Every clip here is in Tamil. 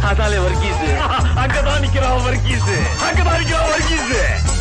அதாலே வர்க்கீஸ் அங்கதான் நிக்கிறான் வர்க்கீஸ் அங்கதான் நிக்கிறான் வர்க்கீஸ்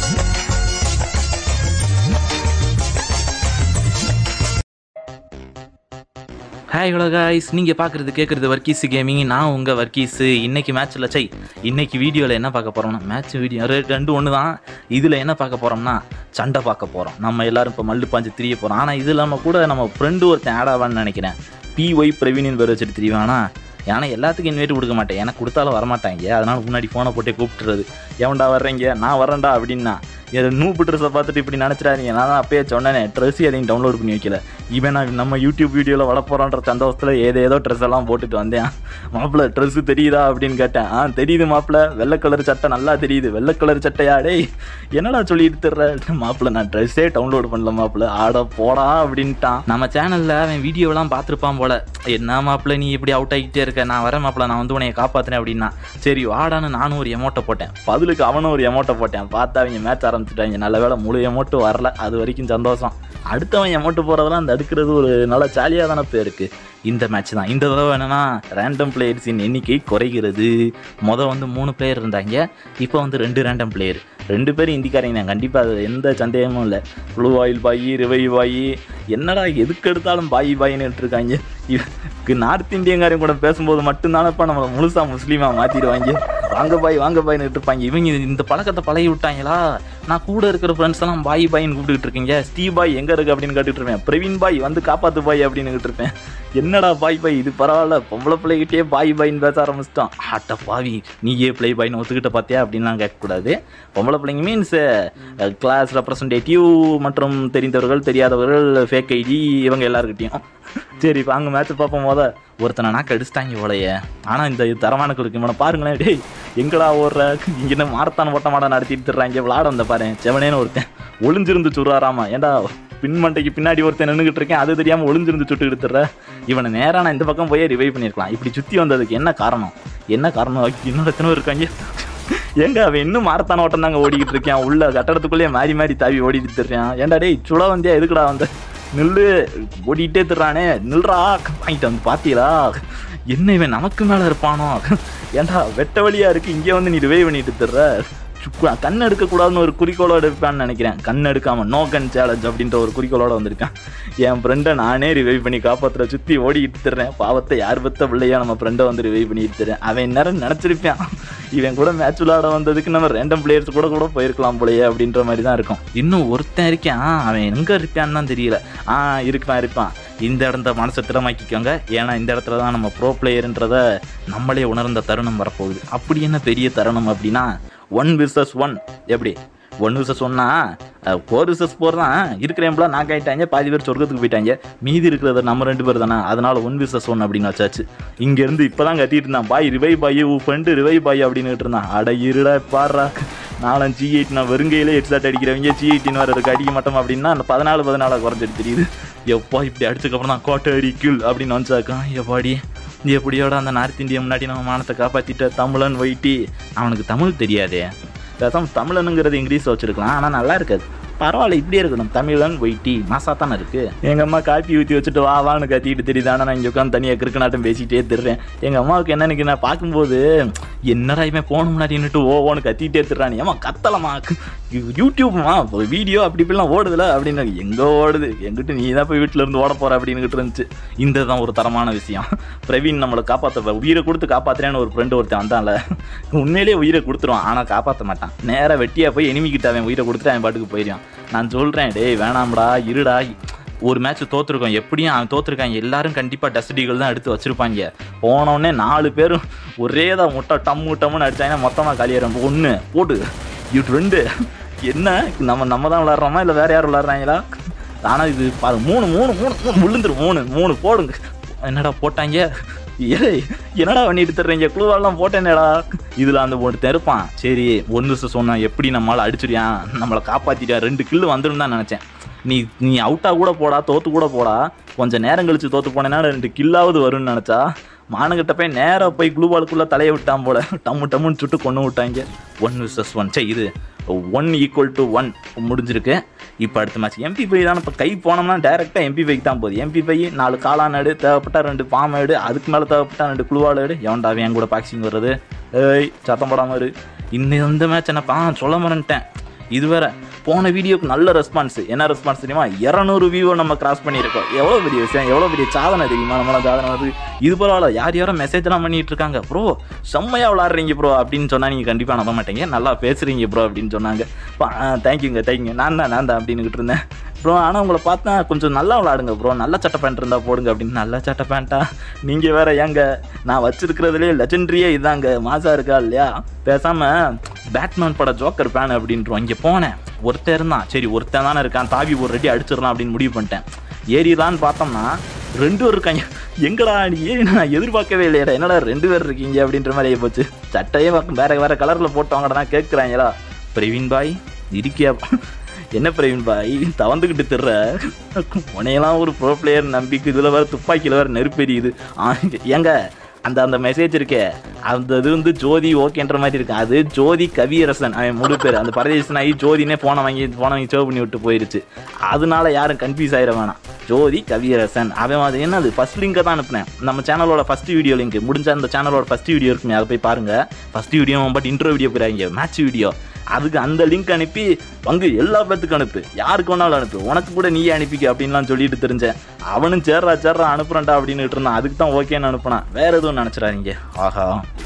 ஹாய் ஹலோ காய்ஸ் நீங்கள் பார்க்குறது கேட்குறது வர்க்கீஸ் கேமிங் நான் உங்கள் வர்க்கீஸ் இன்னைக்கு மேட்ச்சில் சை இன்னைக்கு வீடியோவில் என்ன பார்க்க போகிறோம்னா மேட்ச் வீடியோ ரெண்டு ஒன்று தான் இதில் என்ன பார்க்க போகிறோம்னா சண்டை பார்க்க போகிறோம் நம்ம எல்லாரும் இப்போ மல்லு பாஞ்சு திரிய போகிறோம் ஆனால் இது இல்லாமல் கூட நம்ம ஃப்ரெண்டு ஒருத்தன் ஆட் ஆவான்னு நினைக்கிறேன் பிஒய் பிரவீனின் பேர் வச்சுட்டு திரிவானா ஏன்னா எல்லாத்துக்கும் இன்வைட் கொடுக்க மாட்டேன் எனக்கு கொடுத்தாலும் வரமாட்டாங்க அதனால் முன்னாடி ஃபோனை போட்டே கூப்பிட்டுறது எவன்டா வர்றீங்க நான் வரேன்டா அப்படின்னா என் நூப்பு ட்ரெஸ்ஸை பார்த்துட்டு இப்படி நினச்சிடாதீங்க நான் தான் அப்பயே சொன்னேனே ட்ரெஸ் எதையும் டவுன்லோட் பண்ணி வைக்கல இவன் நான் நம்ம யூடியூப் வீடியோவில் வளர்ப்போறோன்ற சந்தோஷத்தில் ஏதேதோ ட்ரெஸ் எல்லாம் போட்டுட்டு வந்தேன் மாப்பிள்ள ட்ரெஸ்ஸு தெரியுதா அப்படின்னு கேட்டேன் ஆ தெரியுது மாப்பிள்ள வெள்ளை கலர் சட்டை நல்லா தெரியுது வெள்ளை கலர் சட்டையா டேய் என்னடா சொல்லிட்டு தர்ற மாப்பிள்ள நான் ட்ரெஸ்ஸே டவுன்லோட் பண்ணல மாப்பிள்ள ஆட போடா அப்படின்ட்டான் நம்ம சேனலில் அவன் வீடியோலாம் பார்த்துருப்பான் போல என்ன மாப்பிள்ள நீ இப்படி அவுட் ஆகிட்டே இருக்க நான் வரேன் மாப்பிள்ள நான் வந்து உன்னைய காப்பாற்றினேன் அப்படின்னா சரி வாடான்னு நானும் ஒரு எமௌண்ட்டை போட்டேன் பதிலுக்கு அவனும் ஒரு எமௌண்ட்டை போட்டேன் பார்த்தா அவங்க மேட்ச் ஆரம்பிச்சுட்டாங்க நல்ல வேளை முழு எமௌண்ட்டு வரல அது வரைக்கும் சந்தோஷம் அடுத்தவன் எமௌண்ட்டு போகிறதெல்லாம் தடுக்கிறது ஒரு நல்ல ஜாலியாக தானே போயிருக்கு இந்த மேட்ச் தான் இந்த தடவை என்னன்னா ரேண்டம் பிளேயர்ஸின் எண்ணிக்கை குறைகிறது மொதல் வந்து மூணு பிளேயர் இருந்தாங்க இப்போ வந்து ரெண்டு ரேண்டம் பிளேயர் ரெண்டு பேரும் இந்திக்காரங்க தான் கண்டிப்பாக அது எந்த சந்தேகமும் இல்லை ப்ளூ ஆயில் பாயி ரிவை பாயி என்னடா எதுக்கு எடுத்தாலும் பாயி பாயின்னு இருக்காங்க இவருக்கு நார்த் இந்தியங்காரங்க கூட பேசும்போது மட்டும்தானப்பா நம்மளை முழுசா முஸ்லீமாக மாற்றிடுவாங்க வாங்க பாய் வாங்க பாய்னு இருப்பாங்க இவங்க இந்த பழக்கத்தை பழகி விட்டாங்களா நான் கூட இருக்கிற ஃப்ரெண்ட்ஸ் எல்லாம் பாய் பாயின்னு கூப்பிட்டுட்டு இருக்கீங்க ஸ்டீவ் பாய் எங்கே இருக்கு அப்படின்னு கேட்டுட்டு இருப்பேன் பிரவீன் பாய் வந்து காப்பாத்து பாய் அப்படின்னு இருப்பேன் என்னடா பாய் பாய் இது பரவாயில்ல பொம்பளை பிள்ளைகிட்டே பாய் பாயின்னு பேச ஆரம்பிச்சிட்டோம் ஆட்ட பாவி நீயே பிளே பாய்னு ஒத்துக்கிட்ட பார்த்தியா அப்படின்லாம் கேட்கக்கூடாது பொம்பளை பிள்ளைங்க மீன்ஸ் கிளாஸ் ரெப்ரசன்டேட்டிவ் மற்றும் தெரிந்தவர்கள் தெரியாதவர்கள் ஃபேக் ஐடி இவங்க எல்லாருக்கிட்டையும் சரி இப்போ அங்கே மேட்ச் பார்ப்போம் போத ஒருத்தனை நாக்கு அடிச்சிட்டாங்க போலையே ஆனால் இந்த தரமான கொடுக்க மேடம் பாருங்களேன் டேய் எங்கடா ஓடுற இங்கே என்ன மாரத்தான் ஓட்ட மாட நடத்திட்டு தர்றாங்க விளாட வந்த பாரு செவனேன்னு ஒருத்தன் ஒளிஞ்சிருந்து சுடுறாராமா ஏன்டா பின்மண்டைக்கு பின்னாடி ஒருத்தன் நின்றுகிட்டு இருக்கேன் அது தெரியாமல் ஒளிஞ்சிருந்து சுட்டு எடுத்துற இவனை நேராக நான் இந்த பக்கம் போய் ரிவைவ் பண்ணியிருக்கலாம் இப்படி சுற்றி வந்ததுக்கு என்ன காரணம் என்ன காரணம் இன்னும் எத்தனை பேர் இருக்காங்க ஏங்க அவன் இன்னும் மாரத்தான ஓட்டம் தாங்க ஓடிக்கிட்டு இருக்கான் உள்ள கட்டடத்துக்குள்ளேயே மாறி மாறி தாவி ஓடிட்டு திரியான் ஏன்டா டேய் சுட வந்தியா எதுக்குடா வந்த நில்லு ஓடிட்டே திர்றானே நில்றா வாங்கிட்டு வந்து பாத்தீங்களா என்ன இவன் நமக்கு மேல இருப்பானோ ஏன்டா வெட்ட வழியா இருக்கு இங்கே வந்து நீ ரிவைவ் பண்ணிட்டு திர்ற சுக்கு- கண் எடுக்கக்கூடாதுன்னு ஒரு குறிக்கோளோட இருப்பான்னு நினைக்கிறேன் கண் எடுக்காம நோ கன் சேலஞ்ச் அப்படின்ற ஒரு குறிக்கோளோட வந்திருக்கேன் என் ஃப்ரெண்டை நானே ரிவைவ் பண்ணி காப்பாத்துற சுற்றி ஓடிக்கிட்டு தர்றேன் பாவத்தை யார் பத்த பிள்ளையா நம்ம ஃப்ரெண்டை வந்து ரிவைவ் பண்ணிட்டு தரேன் அவன் நேரம் நினச்சிருப்பான் இவன் கூட மேட்ச் விளாட வந்ததுக்கு நம்ம ரேண்டம் பிளேயர்ஸ் கூட கூட போயிருக்கலாம் போலயே அப்படின்ற மாதிரி தான் இருக்கும் இன்னும் ஒருத்தன் இருக்கான் அவன் எங்கே இருப்பான்னு தான் தெரியல ஆ இருப்பான் இருப்பான் இந்த இடத்த மனசை திறமாக்கிக்கோங்க ஏன்னா இந்த இடத்துல தான் நம்ம ப்ரோ பிளேயர்ன்றத நம்மளே உணர்ந்த தருணம் வரப்போகுது அப்படி என்ன பெரிய தருணம் அப்படின்னா ஒன் விசஸ் ஒன் எப்படி ஒன் விசஸ் ஒன்னா ஃபோர் விசஸ் ஃபோர் தான் இருக்கிறவங்களா நாக் ஆயிட்டாங்க பாதி பேர் சொர்க்கத்துக்கு போயிட்டாங்க மீதி இருக்கிறது நம்ம ரெண்டு பேர் தானே அதனால ஒன் விசஸ் ஒன் அப்படின்னு வச்சாச்சு இங்கேருந்து இப்போ தான் கத்திட்டு இருந்தான் பாய் ரிவை பாய் உன் ஃப்ரெண்டு ரிவை பாய் அப்படின்னு இருந்தான் அட இருடா பாடுறா நாலாம் ஜி எயிட் நான் வெறுங்கையிலே ஹெட் ஷாட் அடிக்கிறவங்க ஜி எயிட்டின் வர இருக்கு அடிக்க மாட்டோம் அப்படின்னா அந்த பதினாலு பதினாலு குறைஞ்சிட்டு தெரியுது எப்பா இப்படி அடிச்சதுக்கப்புறம் தான் கோட்டை அடிக்குள் அப்படின்னு வந்துச்சாக்கான் எப்பாடி எப்படியோட அந்த நார்த் இந்தியா முன்னாடி நம்ம மானத்தை காப்பாற்றிட்ட தமிழன் வைட்டி அவனுக்கு தமிழ் தெரியாதே பேசாம தமிழனுங்கிறது இங்கிலீஷ் வச்சிருக்கலாம் ஆனால் நல்லா இருக்காது பரவாயில்ல இப்படியே இருக்கணும் தமிழன் ஒயிட்டி மாசா தானே இருக்கு எங்கள் அம்மா காப்பி ஊற்றி வச்சுட்டு வா வான்னு கத்திட்டு தெரியுது ஆனால் நான் இங்கே உட்காந்து தனியாக கிறுக்கு நாட்டம் பேசிக்கிட்டே திருறேன் எங்கள் அம்மாவுக்கு என்னன்னு நான் பார்க்கும்போது என்னடா இவன் போன முன்னாடி நின்றுட்டு ஓ ஓன்னு கத்திட்டே திருறான் ஏமா கத்தலமா யூடியூப்மா வீடியோ அப்படி இப்படிலாம் ஓடுதுல அப்படின்னு எங்கே ஓடுது எங்கிட்ட நீ தான் போய் வீட்டில் இருந்து ஓட போற அப்படின்னுகிட்டு இருந்துச்சு இந்த தான் ஒரு தரமான விஷயம் பிரவீன் நம்மளை காப்பாற்ற உயிரை கொடுத்து காப்பாத்துறேன்னு ஒரு ஃப்ரெண்டு ஒருத்தன் வந்தான்ல உண்மையிலேயே உயிரை கொடுத்துருவான் ஆனால் காப்பாற்ற மாட்டான் நேராக வெட்டியாக போய் எனிமிக்கிட்ட அவன் உயிரை கொடுத்துட்டு அவன் பாட்டுக்கு போயிடுவான் நான் சொல்கிறேன் டேய் வேணாம்டா இருடா ஒரு மேட்ச் தோத்துருக்கோம் எப்படியும் அவன் தோத்துருக்காங்க எல்லாரும் கண்டிப்பாக டஸ்டிகள் தான் எடுத்து வச்சிருப்பாங்க போனோடனே நாலு பேரும் ஒரே தான் முட்டை டம்மு டம்முன்னு அடிச்சாங்கன்னா மொத்தமாக காலியாயிரும் ஒன்று போடு இது ரெண்டு என்ன நம்ம நம்ம தான் விளாட்றோமா இல்லை வேற யாரும் விளாட்றாங்களா ஆனால் இது பாரு மூணு மூணு மூணு மூணு விழுந்துரும் மூணு மூணு போடுங்க என்னடா போட்டாங்க ஏய் என்னடா பண்ணிட்டு தர்றீங்க குழுவெல்லாம் போட்டேனேடா இதில் அந்த ஒருத்தன் இருப்பான் சரி ஒன்று சொன்னான் எப்படி நம்மளால் அடிச்சிருயான் நம்மளை காப்பாற்றிட்டா ரெண்டு கில்லு வந்துடும் தான் நினச்சேன் நீ நீ அவுட்டாக கூட போடா தோத்து கூட போடா கொஞ்சம் நேரம் கழிச்சு தோத்து போனேன்னா ரெண்டு கில்லாவது வரும்னு நினச்சா மானுகிட்ட போய் நேராக போய் குளூபாலுக்குள்ளே தலையை விட்டான் போல டம்மு டம்முன்னு சுட்டு கொண்டு விட்டாங்க ஒன் விசஸ் ஒன் சே இது ஒன் ஈக்குவல் டு ஒன் முடிஞ்சிருக்கு இப்போ அடுத்த மேட்ச் எம்பி ஃபைவ் தான் இப்போ கை போனோம்னா டேரெக்டாக எம்பி ஃபைவ் தான் போகுது எம்பி ஃபைவ் நாலு காளானடு தேவைப்பட்டா ரெண்டு பாமேடு அதுக்கு மேலே தேவைப்பட்டா ரெண்டு குழுவாளடு எவன்டா என் கூட பாக்ஸிங் வர்றது ஏய் சத்தம் போடாமல் இரு இன்னும் இந்த மேட்ச் என்னப்பா சொல்ல மறந்துட்டேன் இது வேற போன வீடியோக்கு நல்ல ரெஸ்பான்ஸ் என்ன ரெஸ்பான்ஸ் தெரியுமா இரநூறு வியூவை நம்ம கிராஸ் பண்ணியிருக்கோம் எவ்வளோ பெரிய விஷயம் எவ்வளோ பெரிய சாதனை தெரியுமா நம்மளாம் சாதனை வருது இது பரவாயில்ல யார் யாரோ மெசேஜ்லாம் பண்ணிட்டு இருக்காங்க ப்ரோ செம்மையாக விளாட்றீங்க ப்ரோ அப்படின்னு சொன்னால் நீங்கள் கண்டிப்பாக நம்ப மாட்டீங்க நல்லா பேசுகிறீங்க ப்ரோ அப்படின்னு சொன்னாங்க தேங்க்யூங்க தேங்க்யூங்க நான் தான் நான் தான் அப்படின்னுக்கிட்டு இருந்தேன் ப்ரோ ஆனால் உங்களை பார்த்தா கொஞ்சம் நல்லா விளாடுங்க ப்ரோ நல்ல சட்டை பேண்ட் இருந்தால் போடுங்க அப்படின்னு நல்ல சட்டை பேண்ட்டா நீங்கள் வேற ஏங்க நான் வச்சிருக்கிறதுலே லெஜெண்ட்ரியே இதாங்க மாசா இருக்கா இல்லையா பேசாமல் பேட்மேன் பட ஜோக்கர் பேன் அப்படின்றோம் இங்கே போனேன் ஒருத்தன் இருந்தான் சரி ஒருத்தன் தானே இருக்கான் தாவி ஒரு ரெடி அடிச்சிடலாம் அப்படின்னு முடிவு பண்ணிட்டேன் ஏறிடலான்னு பார்த்தோம்னா ரெண்டு பேர் இருக்காங்க எங்கடா நீ ஏறி நான் எதிர்பார்க்கவே இல்லையடா என்னடா ரெண்டு பேர் இருக்கீங்க அப்படின்ற மாதிரி ஆகி போச்சு சட்டையே பார்க்க வேற வேற கலரில் போட்டவங்கடா கேட்குறாங்களா பிரவீன் பாய் இருக்கியா என்ன பிரவீன் பாய் தவந்துக்கிட்டு திர்ற உனையெல்லாம் ஒரு ப்ரோ பிளேயர் நம்பிக்கை இதில் வேறு துப்பாக்கியில் வேறு நெருப்பெரியுது ஆ, ஏங்க அந்த அந்த மெசேஜ் இருக்கே அந்த இது வந்து ஜோதி ஓகேன்ற மாதிரி இருக்கு அது ஜோதி கவியரசன் அவன் முழு பேர் அந்த பரதேசன் ஆகி ஜோதினே போனை வாங்கி போனை வாங்கி சேவ் பண்ணி விட்டு போயிருச்சு அதனால யாரும் கன்ஃபியூஸ் ஆயிட வேணாம் ஜோதி கவியரசன் அவன் அது என்னது ஃபர்ஸ்ட் லிங்கை தான் அனுப்புனேன் நம்ம சேனலோட ஃபர்ஸ்ட் வீடியோ லிங்க் முடிஞ்ச அந்த சேனலோட ஃபர்ஸ்ட் வீடியோ இருக்குமே அதை போய் பாருங்க first video but intro video போயிடாங்க மேட்ச் வீடியோ அதுக்கு அந்த லிங்க் அனுப்பி பங்கு எல்லா பேத்துக்கும் அனுப்பு யாருக்கு வேணாலும் அனுப்பு உனக்கு கூட நீயே அனுப்பிக்க அப்படின்லாம் சொல்லிட்டு தெரிஞ்சேன் அவனும் சேர்றா சேர்றா அனுப்புறேன்டா அப்படின்னு இருந்தான் அதுக்கு தான் ஓகேன்னு அனுப்புனான் வேற எதுவும் நினச்சிடாதீங்க ஆஹா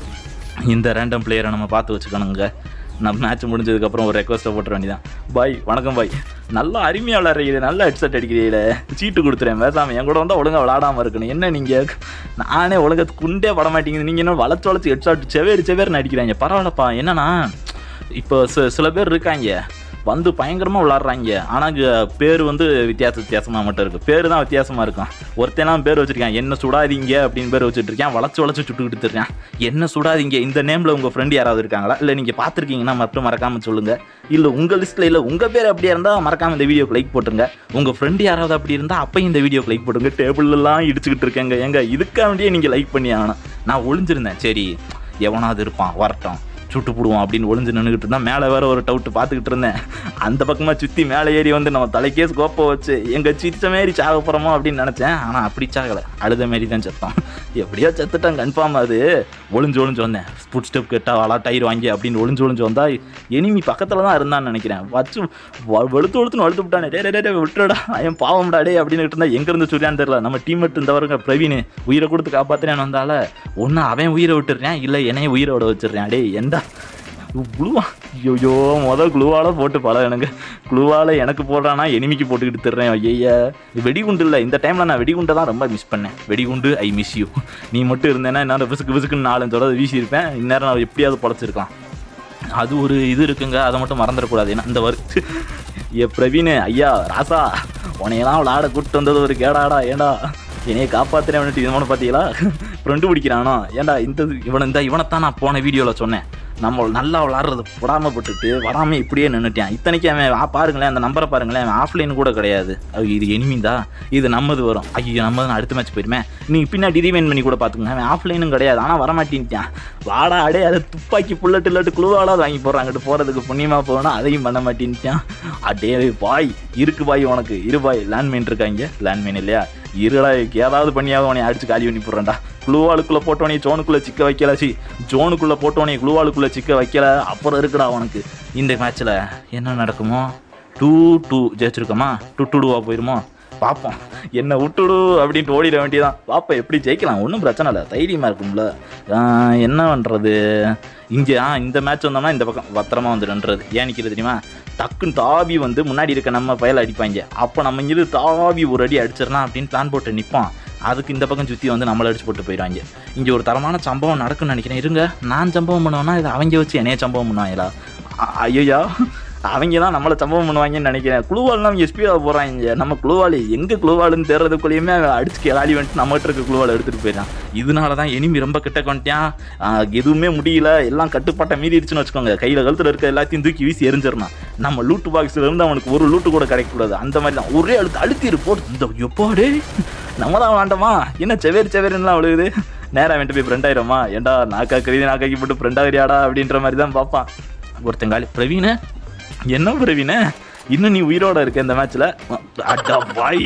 இந்த ரேண்டம் பிளேயரை நம்ம பார்த்து வச்சுக்கணுங்க நம்ம மேட்ச் முடிஞ்சதுக்கப்புறம் ஒரு ரெக்வஸ்ட்டை போட்டுற வேண்டியதான் பாய் வணக்கம் பாய் நல்லா அருமையாக விளாட்றீங்க நல்ல ஹெட்செட் அடிக்கிறீங்களே சீட்டு கொடுத்துறேன் பேசாமல் என் கூட வந்தால் ஒழுங்காக விளாடாமல் இருக்கணும் என்ன நீங்கள் நானே ஒழுங்கா குண்டே பட மாட்டேங்குது நீங்கள் என்ன வளர்ச்சி வளர்ச்சி ஹெட்ஷாட் செவேறு செவேர்னு அடிக்கிறாங்க பரவாயில்லப்பா என்னன்னா இப்போ சி- சில பேர் இருக்காங்க வந்து பயங்கரமாக விளாட்றாங்க ஆனால் பேர் வந்து வித்தியாச வித்தியாசமாக மட்டும் இருக்குது பேர் தான் வித்தியாசமாக இருக்கும் ஒருத்தனாம் பேர் வச்சுருக்கான் என்ன சுடாதீங்க அப்படின்னு பேர் வச்சுட்டு இருக்கான் வளச்சு வளச்சு சுட்டுக்கிட்டு இருக்கான் என்ன சுடாதீங்க இந்த நேமில் உங்கள் ஃப்ரெண்டு யாராவது இருக்காங்களா இல்லை நீங்கள் பார்த்துருக்கீங்கன்னா மட்டும் மறக்காமல் சொல்லுங்கள் இல்லை உங்கள் லிஸ்ட்டில் இல்லை உங்கள் பேர் அப்படியே இருந்தால் மறக்காமல் இந்த வீடியோக்கு லைக் போட்டுருங்க உங்கள் ஃப்ரெண்டு யாராவது அப்படி இருந்தால் அப்பயும் இந்த வீடியோக்கு லைக் போட்டுருங்க டேபிள்லாம் இடிச்சுக்கிட்டு இருக்கேங்க ஏங்க இதுக்காக வேண்டியே நீங்கள் லைக் பண்ணி ஆகணும் நான் ஒளிஞ்சிருந்தேன் சரி எவனாவது இருப்பான் வரட்டும் சுட்டு போடுவோம் அப்படின்னு ஒளிஞ்சு நின்றுக்கிட்டு இருந்தா மேலே வேற ஒரு டவுட் பார்த்துக்கிட்டு இருந்தேன் அந்த பக்கமாக சுற்றி மேலே ஏறி வந்து நம்ம தலைக்கே ஸ்கோப்பை வச்சு எங்கள் சித்த மாரி சாக போகிறோமோ அப்படின்னு நினச்சேன் ஆனால் அப்படி சாகலை அழுத மாரி தான் செத்தோம் எப்படியோ செத்துட்டேன் கன்ஃபார்ம் அது ஒளிஞ்சு ஒளிஞ்சு வந்தேன் ஃபுட் ஸ்டெப் கேட்டா வாழா டயர் வாங்கி அப்படின்னு ஒளிஞ்சு ஒளிஞ்சு வந்தா எனிமி பக்கத்தில் தான் இருந்தான்னு நினைக்கிறேன் வச்சு வ- வெளுத்து வெளுத்துன்னு வழுத்து விட்டானே டே டே, டே டே விட்டுடா என் பாவம்டா டே அப்படின்னு இருந்தா எங்கேருந்து சொல்லியான்னு தெரியல நம்ம டீம் மட்டும் இந்த வருங்க பிரவீன் உயிரை கொடுத்து காப்பாத்துறேன்னு வந்தால ஒன்று அவன் உயிரை விட்டுடுறேன் இல்லை என்னைய உயிரை விட வச்சிடுறேன் டேய் எந்தா குளுவா ஐயோ மொதல் குளுவால போட்டு பல எனக்கு குளுவால எனக்கு போடுறானா எனிமிக்கு போட்டுக்கிட்டு தர்றேன் ஐய வெடிகுண்டு இல்லை இந்த டைமில் நான் வெடிகுண்டை தான் ரொம்ப மிஸ் பண்ணேன் வெடிகுண்டு ஐ மிஸ் யூ நீ மட்டும் இருந்தேன்னா என்ன விசுக்கு விசுக்குன்னு நாலஞ்சு தடவை வீசியிருப்பேன் இந்நேரம் நான் எப்படியாவது பொழைச்சிருக்கலாம் அது ஒரு இது இருக்குங்க அதை மட்டும் மறந்துடக்கூடாது ஏன்னா இந்த வரு ஏ பிரவீன் ஐயா ராசா உனையெல்லாம் விளாட கூப்பிட்டு வந்தது ஒரு கேடாடா ஏண்டா என்னைய காப்பாத்துறேன் இது மட்டும் பார்த்தீங்களா ஃப்ரெண்டு பிடிக்கிறானோ ஏன்டா இந்த இவனை இந்த இவனைத்தான் நான் போன வீடியோவில் சொன்னேன் நம்ம நல்லா விளாட்றது பொடாமப்பட்டுட்டு வராமல் இப்படியே நின்றுட்டான் இத்தனைக்கு அவன் ஆ, பாருங்களேன் அந்த நம்பரை பாருங்களேன் அவன் ஆஃப்லைன் கூட கிடையாது அது இது எனிமிந்தா இது நம்மது வரும் ஐயோ நம்ம தான் அடுத்த மேட்ச் போயிருமே நீங்கள் பின்னாடி ரீவைன் பண்ணி கூட பார்த்துக்கோங்க அவன் ஆஃப்லைனும் கிடையாது ஆனால் வரமாட்டேன்ட்டான் வாடா அடே அதை துப்பாக்கி புல்லட்டு இல்லட்டு குழுவாலாவது வாங்கி போடுறாங்கட்டு போகிறதுக்கு புண்ணியமாக போனால் அதையும் பண்ண மாட்டேன்ட்டான் அடே பாய் இருக்கு பாய் உனக்கு இரு பாய் லேண்ட்மைன் இருக்காங்க லேண்ட்மைன் இல்லையா இருடா ஏதாவது பண்ணியாவது உனைய அடிச்சு காலி பண்ணி போடுறேன்டா குளுவாளுக்குள்ளே போட்டோனே ஜோனுக்குள்ளே சிக்க வைக்கல சி ஜோனுக்குள்ளே போட்டோனே குளுவாளுக்குள்ளே சிக்க வைக்கல அப்புறம் இருக்குடா உனக்கு இந்த மேட்ச்சில் என்ன நடக்குமோ டூ டூ ஜெயிச்சிருக்கோமா டூ டூ டூவா போயிருமோ பார்ப்போம் என்ன விட்டுடு அப்படின்ட்டு ஓடிட வேண்டியதான் பார்ப்போம் எப்படி ஜெயிக்கலாம் ஒன்றும் பிரச்சனை இல்லை தைரியமாக இருக்கும்ல ஆஹ் என்ன பண்ணுறது இங்கே ஆ இந்த மேட்ச் வந்தோம்னா இந்த பக்கம் பத்திரமா வந்துடுன்றது ஏன் நிற்கிறது தெரியுமா டக்குன்னு தாவி வந்து முன்னாடி இருக்க நம்ம பயல் அடிப்பாங்க அப்போ நம்ம இங்கிருந்து தாவி ஒரு அடி அடிச்சிடலாம் அப்படின்னு பிளான் போட்டு நிற்பான் அதுக்கு இந்த பக்கம் சுற்றி வந்து நம்மளை அடிச்சு போட்டு போயிடுவாங்க இங்கே ஒரு தரமான சம்பவம் நடக்குன்னு நினைக்கிறேன் இருங்க நான் சம்பவம் பண்ணுவேன்னா இது அவங்க வச்சு என்னைய சம்பவம் பண்ணுவாங்களா அ- ஐயையா அவங்க தான் நம்மளை சம்பவம் பண்ணுவாங்கன்னு நினைக்கிறேன் குழுவால் நம்ம எஸ்பியாக போகிறாங்க நம்ம குழுவாளி எங்கே குழுவாளுன்னு தேர்றதுக்குள்ளேயுமே அவன் அடிச்சு கிளாடி வந்துட்டு நம்மகிட்ட இருக்க குழுவால் எடுத்துகிட்டு போயிடான் இதனால தான் எனிமி ரொம்ப கிட்ட கொண்டுட்டான் ஆஹ் எதுவுமே முடியல எல்லாம் கட்டுப்பாட்டை மீறிடுச்சுன்னு வச்சுக்கோங்க கையில் கழுத்தில் இருக்க எல்லாத்தையும் தூக்கி வீசி எரிஞ்சிடணும் நம்ம லூட்டு பாக்ஸில் இருந்து அவனுக்கு ஒரு லூட்டு கூட கிடைக்கக்கூடாது அந்த மாதிரி தான் ஒரே அழுத்து அழுத்திரு போட்டு இந்த எப்பாடே நம்ம தான் வேண்டாமா என்ன செவேர் செவேருன்னுலாம் விழுகுது நேராக வந்துட்டு போய் ஃப்ரெண்ட் ஆயிரமா ஏன்டா நாக்கா கருதி நாக்காக்கி போட்டு ஃப்ரெண்ட் ஆகிறியாடா அப்படின்ற மாதிரி தான் பார்ப்பான் ஒருத்தங்காலி பிரவீன என்ன பிரவீன இன்னும் நீ உயிரோட இருக்க இந்த மேட்ச்ல அட்டா பாய்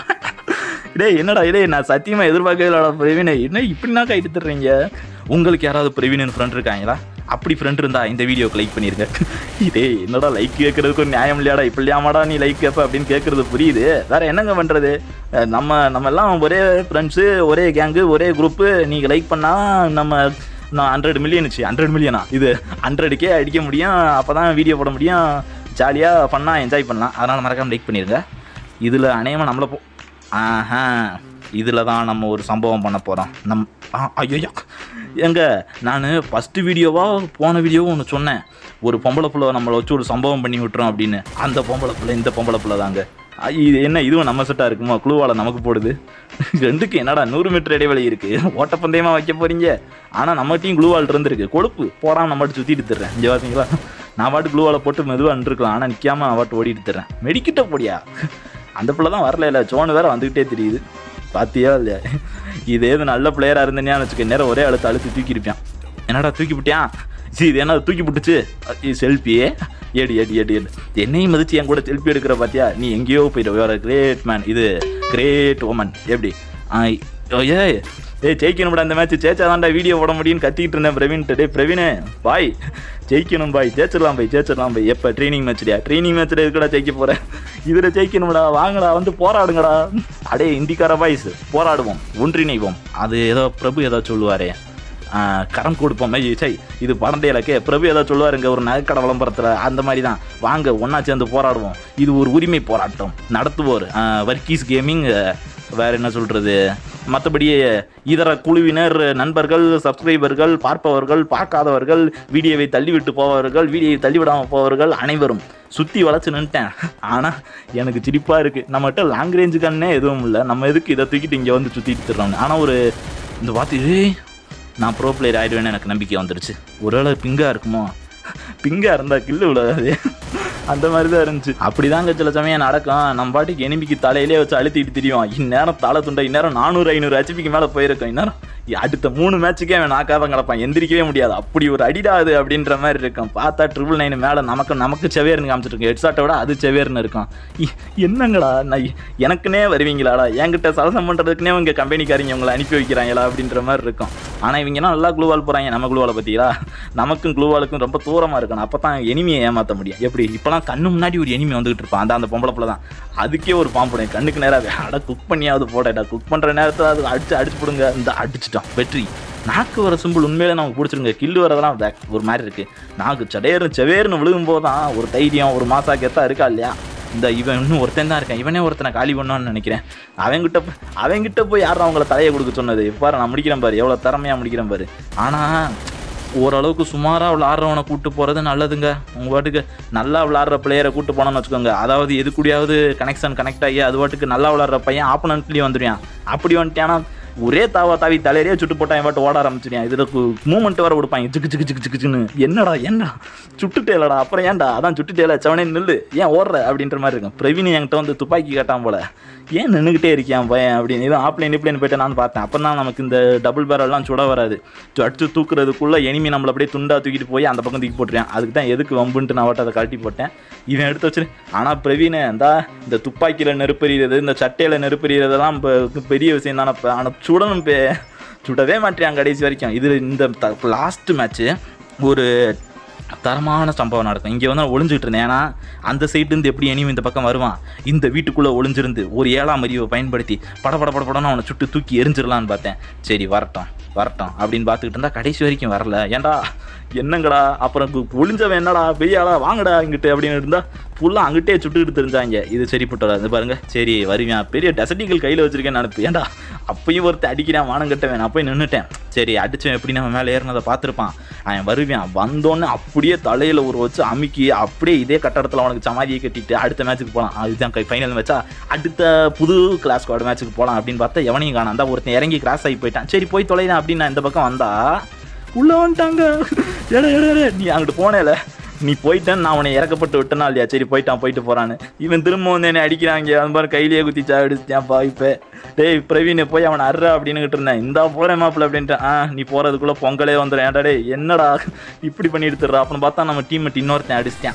டேய் என்னடா டேய் நான் சத்தியமா எதிர்பார்க்கவே இல்லடா பிரவீன் என்ன இப்படின்னா கைட்டு தர்றீங்க உங்களுக்கு யாராவது பிரவீன் ஃப்ரெண்ட் இருக்காங்களா அப்படி ஃப்ரெண்ட் இருந்தா இந்த வீடியோக்கு லைக் பண்ணிருங்க இதே என்னடா லைக் கேட்கறதுக்கு ஒரு நியாயம் இல்லையாடா இப்படியாமாடா நீ லைக் கேப்ப அப்படின்னு கேட்கறது புரியுது வேற என்னங்க பண்றது அஹ் நம்ம நம்ம எல்லாம் ஒரே ஃப்ரெண்ட்ஸு ஒரே கேங்கு ஒரே குரூப்பு நீங்க லைக் பண்ணா நம்ம நான் ஹண்ட்ரட் மில்லியன் ஹண்ட்ரட் மில்லியனா இது ஹண்ட்ரடுக்கே அடிக்க முடியும் அப்போ தான் வீடியோ போட முடியும் ஜாலியாக ஃபன்னாக என்ஜாய் பண்ணலாம் அதனால் மறக்காம லைக் பண்ணிடுங்க இதில் அநேகமாக நம்மளை போ ஆஹா இதில் தான் நம்ம ஒரு சம்பவம் பண்ண போகிறோம் நம் ஆ ஐயோ எங்க நான் ஃபஸ்ட்டு வீடியோவாக போன வீடியோவும் ஒன்று சொன்னேன் ஒரு பொம்பளை புள்ள நம்மளை வச்சு ஒரு சம்பவம் பண்ணி விட்டுறோம் அப்படின்னு அந்த பொம்பளை புள்ள இந்த பொம்பளை புள்ள தாங்க ஐ, இது என்ன இதுவும் நம்ம செட்டாக இருக்குமா குழுவால் நமக்கு போடுது ரெண்டுக்கு என்னடா நூறு மீட்டர் இடைவெளி இருக்குது ஓட்டப்பந்தயமாக வைக்க போகிறீங்க ஆனால் நம்ம டீம் குழுவால் இருந்திருக்கு கொழுப்பு போடாம நம்ம பாட்டு சுற்றிட்டு தர்றேன் இங்கே பார்த்தீங்களா நான் பாட்டு குழுவால் போட்டு மெதுவாக நின்றுருக்கலாம் ஆனால் நிற்காம நான் பாட்டு ஓடிட்டு தர்றேன் மெடிக்கிட்ட போடியா அந்த பிள்ளை தான் வரல இல்லை சோனு வேற வந்துக்கிட்டே தெரியுது பாத்தியா இல்லையா இதே இது நல்ல பிளேயராக இருந்தேன்னு வச்சுக்க நேரம் ஒரே அழுத்த அழுத்து தூக்கியிருப்பான் என்னடா தூக்கி விட்டியான் சரி இது என்ன தூக்கி விட்டுச்சு செல்ஃபியே ஏடு ஏடு ஏடு ஏடு என்னையும் மதிச்சு என் கூட செல்ஃபி எடுக்கிற பாத்தியா நீ எங்கேயோ போயிட்டு கிரேட் மேன் இது கிரேட் ஓமன் எப்படி ஆ, ஏ ஏய் ஜெயிக்கணும்டா இந்த மேட்ச் ஜெயிச்சாதான்டா வீடியோ போட முடியும்னு கத்திக்கிட்டு இருந்தேன் பிரவீன்ட்டு டேய் பிரவீனே பாய் ஜெயிக்கணும் பாய் ஜெயிச்சிடலாம் பாய் ஜெயிச்சிடலாம் பாய் எப்போ ட்ரைனிங் மேட்ச்டியா ட்ரைனிங் மேட்ச்சில் எதுக்கடா ஜெயிக்க போகிறேன் இதில் ஜெயிக்கணும்டா வாங்கடா வந்து போராடுங்கடா அடே இந்திக்கார பாய்ஸ் போராடுவோம் ஒன்றிணைவோம் அது ஏதோ பிரபு ஏதோ சொல்லுவாரே ஆஹ் கரம் கொடுப்போம் ஐயோ, சை இது பரண்டையிலக்கே பிரபு ஏதோ சொல்லுவாருங்க ஒரு நகைக்கடை விளம்பரத்தில் அந்த மாதிரி தான் வாங்க ஒன்றா சேர்ந்து போராடுவோம் இது ஒரு உரிமை போராட்டம் நடத்துவோர் ஆஹ் வர்க்கீஸ் கேமிங் வேற என்ன சொல்கிறது மற்றபடி இதர குழுவினர் நண்பர்கள் சப்ஸ்கிரைபர்கள் பார்ப்பவர்கள் பார்க்காதவர்கள் வீடியோவை தள்ளிவிட்டு போபவர்கள் வீடியோவை தள்ளிவிடாமல் போபவர்கள் அனைவரும் சுற்றி வளைச்சு நின்ட்டேன் ஆனால் எனக்கு சிரிப்பாக இருக்குது நம்மகிட்ட லாங் ரேஞ்சு கண்ணே எதுவும் இல்லை நம்ம எதுக்கு இதை தூக்கிட்டு இங்கே வந்து சுற்றிட்டு தர்றோம்னு ஆனால் ஒரு இந்த பார்த்து ஏய் நான் ப்ரோ பிளேயர் ஆயிடுவேன்னு எனக்கு நம்பிக்கை வந்துடுச்சு ஒருவேளை பிங்கா இருக்குமோ பிங்கா இருந்தா கில்லு விடாது அந்த மாதிரி தான் இருந்துச்சு அப்படிதாங்க சில சமயம் நடக்கும் நம்ம பாட்டுக்கு எனிமிக்கு தலையிலே வச்சு அழுத்திட்டு தெரியும் இந்நேரம் தலை துண்டை இந்நேரம் நானூறு ஐநூறு ஹெச்பிக்கு மேலே போயிருக்கோம் இந்நேரம் அடுத்த மூணு மேட்சுக்கே அவன் நாக்காதான் கிடப்பான் எந்திரிக்கவே முடியாது அப்படி ஒரு அடிடாது அப்படின்ற மாதிரி இருக்கும் பார்த்தா ட்ரிபிள் நைன் மேலே நமக்கு நமக்கு செவேர்னு காமிச்சிட்டு இருக்கு ஹெட்ஷாட்டை விட அது செவேர்னு இருக்கும் இ- என்னங்கடா நான் எனக்குனே வருவீங்களாடா என்கிட்ட சலசம் பண்ணுறதுக்குனே உங்கள் கம்பெனிக்காரங்க உங்களை அனுப்பி வைக்கிறாங்களா அப்படின்ற மாதிரி இருக்கும் ஆனால் இவங்கெல்லாம் நல்லா குளூவால் போகிறாங்க நம்ம குளூவாலை பற்றியா நமக்கும் குளூவாலுக்கும் ரொம்ப தூரமாக இருக்கணும் அப்போ தான் எனிமியை ஏமாற்ற முடியும் எப்படி இப்போலாம் கண்ணு முன்னாடி ஒரு எனிமி வந்துகிட்டு இருப்பான் அந்த அந்த பொம்பளை பிள்ளை தான் அதுக்கே ஒரு பாம்பு கண்ணுக்கு நேராக அட குக் பண்ணியாவது போடடா குக் பண்ணுற நேரத்தில் அது அடிச்சு அடிச்சு போடுங்க இந்த அடிச்சிட்டோம் வெற்றி நாக்கு வர சிம்பிள் உண்மையிலே நமக்கு பிடிச்சிருங்க கில்லு வரதெல்லாம் back ஒரு மாதிரி இருக்குது நாக்கு சடையர்னு செவேர்னு விழுகும்போது தான் ஒரு தைரியம் ஒரு மாசா கெத்தா இருக்கா இல்லையா இந்த இவன் இன்னும் ஒருத்தன் தான் இருக்கான் இவனே ஒருத்தனை காலி பண்ணான்னு நினைக்கிறேன் அவன்கிட்ட போய் அவன்கிட்ட போய் யாரும் அவங்கள தலையை கொடுக்க சொன்னது பாரு நான் முடிக்கிறேன் பாரு எவ்வளோ திறமையாக முடிக்கிறேன் பாரு ஆனால் ஓரளவுக்கு சுமாராக விளாட்றவனை கூட்டு போகிறது நல்லதுங்க உங்கள் பாட்டுக்கு நல்லா விளாட்ற பிளேயரை கூட்டு போனோம்னு வச்சுக்கோங்க அதாவது எது கூடயாவது கனெக்ஷன் கனெக்ட் ஆகி அது பாட்டுக்கு நல்லா விளாட்ற பையன் ஆப்போனண்ட்லேயும் வந்துடுவான் அப்படி வந்துட்டானா ஒரே தாவா தாவி தலையிலே சுட்டு போட்டான் இவன் பாட்டு ஓட ஆரம்பிச்சிடுவான் இதில் மூமெண்ட் வர கொடுப்பாங்க ஜிக்கு ஜிக்கு ஜிக்கு ஜிக்குன்னு என்னடா என்ன சுட்டுட்டேலடா அப்புறம் ஏன்டா அதான் சுட்டுட்டேல செவனே நில்லு ஏன் ஓடுற அப்படின்ற மாதிரி இருக்கும் பிரவீன் என்கிட்ட வந்து துப்பாக்கி கேட்டான் போல ஏன் நின்றுக்கிட்டே இருக்கியான் பையன் அப்படின்னு இது ஆப்லைன் இப்பலைன் போயிட்டு நான் பார்த்தேன் அப்போ தான் நமக்கு இந்த டபுள் பேரெல்லாம் சுட வராது சு- அடிச்சு தூக்குறதுக்குள்ள எனிமி நம்மள அப்படியே துண்டா தூக்கிட்டு போய் அந்த பக்கம் தூக்கி போட்டுருவேன் அதுக்கு தான் எதுக்கு வம்புன்ட்டு நான் அவட்ட அதை கழட்டி போட்டேன் இவன் எடுத்து வச்சிரு ஆனால் பிரவீன் இந்தா இந்த துப்பாக்கியில் நெருப்பெறிகிறது இந்த சட்டையில் நெருப்பெறிகிறதெல்லாம் இப்போ பெரிய விஷயம் தானே இப்போ ஆனால் சுடணும் பே சுடவே மாட்டேன் கடைசி வரைக்கும் இது இந்த லாஸ்ட் மேட்ச்சு ஒரு தரமான சம்பவம் நடக்கும் இங்கே வந்து நான் ஒளிஞ்சுக்கிட்டு இருந்தேன் ஏன்னா அந்த சைட்லேருந்து எப்படி இனிமே இந்த பக்கம் வருவான் இந்த வீட்டுக்குள்ளே ஒளிஞ்சிருந்து ஒரு ஏழாம் அறிவை பயன்படுத்தி பட பட பட படன்னு அவனை சுட்டு தூக்கி எரிஞ்சிடலான்னு பார்த்தேன் சரி வரட்டும் வரட்டும் அப்படின்னு பார்த்துக்கிட்டு இருந்தா கடைசி வரைக்கும் வரல ஏன்டா என்னங்கடா அப்புறம் கு- ஒளிஞ்சவன் என்னடா பெரியாளா வாங்கடா இங்கிட்டு அப்படின்னு இருந்தா ஃபுல்லாக அங்கிட்டே சுட்டுக்கிட்டு தெரிஞ்சாங்க இது சரிப்பட்டு வராது பாருங்க சரி வருவேன் பெரிய டெசர்டிகள் கையில் வச்சிருக்கேன் நினப்பு ஏன்டா அப்பயும் ஒருத்தன் அடிக்கிறான் வானம் கட்டவன் நான் போய் நின்றுட்டேன் சரி அடிச்சவன் எப்படி நம்ம மேலே ஏறினதை பார்த்துருப்பான் அவன் வருவான் வந்தோன்னே அப்படியே தலையில் ஒரு வச்சு அமுக்கி அப்படியே இதே கட்டடத்தில் அவனுக்கு சமாதியை கட்டிட்டு அடுத்த மேட்ச்சுக்கு போகலாம் அதுதான் ஃபைனல் மேட்சா அடுத்த புது கிளாஸ் ஸ்குவாட் மேட்ச்சுக்கு போகலாம் அப்படின்னு பார்த்தா எவனையும் காணாம் அந்த ஒருத்தன் இறங்கி கிராஸ் ஆகி போயிட்டான் சரி போய் தொலைதான் அப்படின்னு நான் இந்த பக்கம் வந்தா உள்ள வந்துட்டாங்க எட எட எட நீ அங்கிட்டு போனேல நீ போயிட்டேன் நான் அவனை இறக்கப்பட்டு விட்டனா இல்லையா சரி போயிட்டான் போயிட்டு போறான்னு இவன் திரும்ப வந்து என்னை அடிக்கிறாங்க அது மாதிரி கையிலேயே குத்தி சாவிடுச்சான்ப்பா இப்போ டேய் பிரவீன் போய் அவனை அர்றா அப்படின்னுகிட்டு இருந்தேன் இந்தா போறேன் மாப்பிள்ள அப்படின்ட்டு ஆ நீ போறதுக்குள்ள பொங்கலே வந்துடும் ஏன்டா டேய் என்னடா இப்படி பண்ணி எடுத்துடுறா அப்படின்னு பார்த்தா நம்ம டீம் இன்னொருத்தன் அடிச்சிட்டான்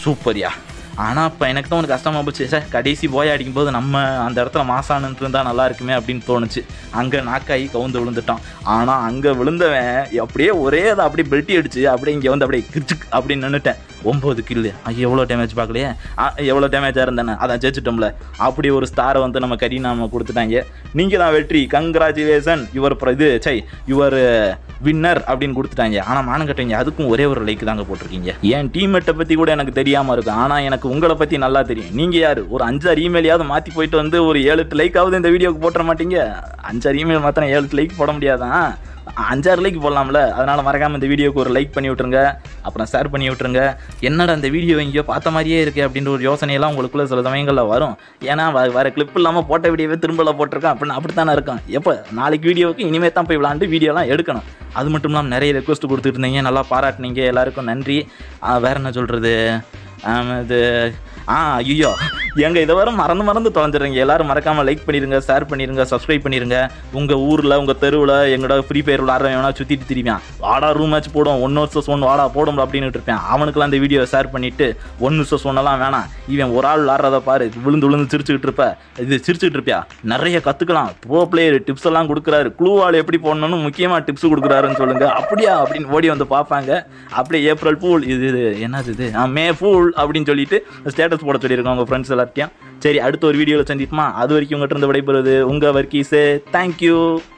சூப்பர்யா ஆனால் இப்போ எனக்கு தான் ஒன்று கஷ்டமாக போச்சு சார் கடைசி போய் அடிக்கும்போது நம்ம அந்த இடத்துல மாசானுன்ட்டு இருந்தால் நல்லா இருக்குமே அப்படின்னு தோணுச்சு அங்கே நாக்காயி கவுந்து விழுந்துட்டான் ஆனால் அங்கே விழுந்தவன் அப்படியே ஒரே அதை அப்படியே பெல்ட்டி அடிச்சு அப்படியே இங்கே வந்து அப்படியே கிரிச்சுக் அப்படின்னு நின்றுட்டேன் ஒம்பது கில்லு ஐயோ எவ்வளோ டேமேஜ் பார்க்கலையே ஆ, எவ்வளோ டேமேஜாக இருந்தேனே அதான் ஜெயிச்சிட்டோம்ல அப்படி ஒரு ஸ்டாரை வந்து நம்ம கறி நாம கொடுத்துட்டாங்க நீங்கள் தான் வெற்றி கங்க்ராச்சுலேஷன் யுவர் இது சை யுவர் வின்னர் அப்படின்னு கொடுத்துட்டாங்க ஆனால் மானம் கட்டுவீங்க அதுக்கும் ஒரே ஒரு லைக் தாங்க போட்டிருக்கீங்க என் டீம்மேட்டை பற்றி கூட எனக்கு தெரியாமல் இருக்கும் ஆனால் எனக்கு உங்களை பற்றி நல்லா தெரியும் நீங்கள் யார் ஒரு அஞ்சாறு இமெயிலையாவது மாற்றி போயிட்டு வந்து ஒரு ஏழு எட்டு லைக்காவது இந்த வீடியோக்கு போட்டுற மாட்டீங்க அஞ்சாறு இமெயில் மாத்திரம் ஏழு எட்டு லைக் போட முடியாதான் அஞ்சாறு லைக் போடலாம்ல அதனால் மறக்காமல் இந்த வீடியோக்கு ஒரு லைக் பண்ணி விட்ருங்க அப்புறம் ஷேர் பண்ணி விட்ருங்க என்னடா இந்த வீடியோ எங்கேயோ பார்த்த மாதிரியே இருக்குது அப்படின்ற ஒரு யோசனையெல்லாம் உங்களுக்குள்ள சில சமயங்களில் வரும் ஏன்னா வ- வர கிளிப் இல்லாமல் போட்ட வீடியோவே திரும்பல போட்டிருக்கேன் அப்படின்னு அப்படி தானே இருக்கும் எப்போ நாளைக்கு வீடியோவுக்கு இனிமேல் தான் போய் விளாண்டு வீடியோலாம் எடுக்கணும் அது மட்டும் இல்லாமல் நிறைய ரெக்வஸ்ட் கொடுத்துட்டு இருந்தீங்க நல்லா பாராட்டுனீங்க எல்லாருக்கும் நன்றி ஆ, வேற என்ன சொல்கிறது இது ஆ ஐயோ எங்க இதை வர மறந்து மறந்து தொலைஞ்சிடுறீங்க எல்லாரும் மறக்காம லைக் பண்ணிருங்க ஷேர் பண்ணிருங்க சப்ஸ்கிரைப் பண்ணிருங்க உங்க ஊர்ல உங்க தெருவில் எங்களோட ஃப்ரீ ஃபயர் விளாட்றவன் வேணா சுத்திட்டு திரிவான் வாடா ரூம் மேட்ச் போடும் ஒன் வர்சஸ் ஒன் வாடா போடும் அப்படின்னு இருப்பேன் அவனுக்குலாம் இந்த வீடியோ ஷேர் பண்ணிட்டு ஒன் வர்சஸ் ஒன்னெல்லாம் வேணாம் இவன் ஒரு ஆள் விளாட்றத பாரு விழுந்து விழுந்து சிரிச்சுக்கிட்டு இருப்ப இது சிரிச்சுக்கிட்டு இருப்பியா நிறைய கத்துக்கலாம் ப்ரோ பிளேயர் டிப்ஸ் எல்லாம் கொடுக்குறாரு க்ளூ ஆள் எப்படி போடணும்னு முக்கியமா டிப்ஸ் கொடுக்குறாருன்னு சொல்லுங்க அப்படியா அப்படின்னு ஓடி வந்து பார்ப்பாங்க அப்படியே ஏப்ரல் ஃபூல் இது இது என்னது இது ஆ, மே ஃபூல் அப்படின்னு சொல்லிட்டு ஸ்டேட்டஸ் போட சொல்லியிருக்கோம் உங்கள் ஃப்ரெண்ட்ஸ் எல்லாத்தையும் சரி அடுத்த ஒரு வீடியோவில் சந்திப்போமா அது வரைக்கும் உங்கள்கிட்ட இருந்து விடைபெறுவது உங்கள் வர்க்கீஸு தேங்க்யூ